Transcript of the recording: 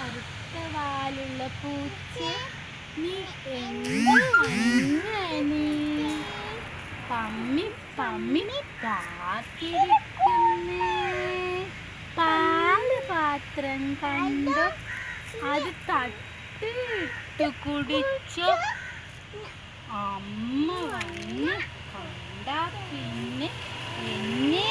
കറുത്ത വാലുള്ള പൂച്ച നീ എന്ത് അങ്ങനെ പമ്മി പമ്മി കാത്തിരിക്കുന്നേ പാല് പാത്രം കണ്ടു അത് തട്ടിയിട്ട് കുടിച്ചോ അമ്മ വന്ന് കണ്ടാ പിന്നെ എന്നെ